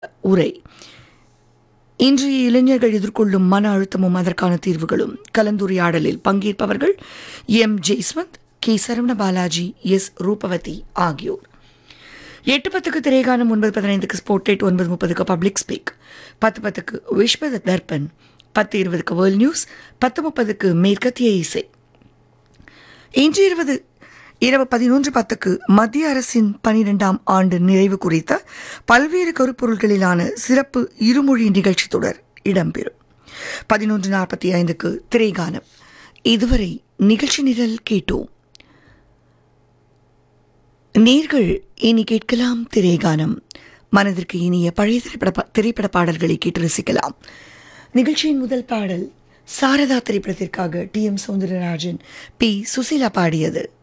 உரை இன்றைய இளைஞர்கள் எதிர்கொள்ளும் மன அழுத்தமும் அதற்கான தீர்வுகளும் கலந்துரையாடலில் பங்கேற்பவர்கள் M Jaiswanth K Saravana Balaji S Rupavathi ஆகியோர் எட்டு பத்துக்கு திரைகானம் ஒன்பது பதினைந்துக்கு ஸ்போர்ட்லைட் ஒன்பது முப்பதுக்கு பப்ளிக் ஸ்பீக் பத்து பத்துக்கு விஸ்வ தர்பன் பத்து இருபதுக்கு வேர்ல்ட் நியூஸ் பத்து முப்பதுக்கு மேற்கத்திய இசை இன்று இருபது இரவு பதினொன்று பத்துக்கு மத்திய அரசின் பனிரெண்டாம் ஆண்டு நிறைவு குறித்த பல்வேறு கருப்பொருள்களிலான சிறப்பு இருமொழி நிகழ்ச்சி தொடர் இடம்பெறும் பதினொன்று நாற்பத்தி ஐந்துக்கு திரைகானம் இதுவரை நிகழ்ச்சி நிரல் கேட்டோம் நேர்கள் இனி கேட்கலாம் திரைகானம் மனதிற்கு இனிய பழைய திரைப்பட பா- திரைப்பட பாடல்களை கேட்டு ரசிக்கலாம் நிகழ்ச்சியின் முதல் பாடல் சாரதா திரைப்படத்திற்காக T M Soundararajan P Susheela பாடியது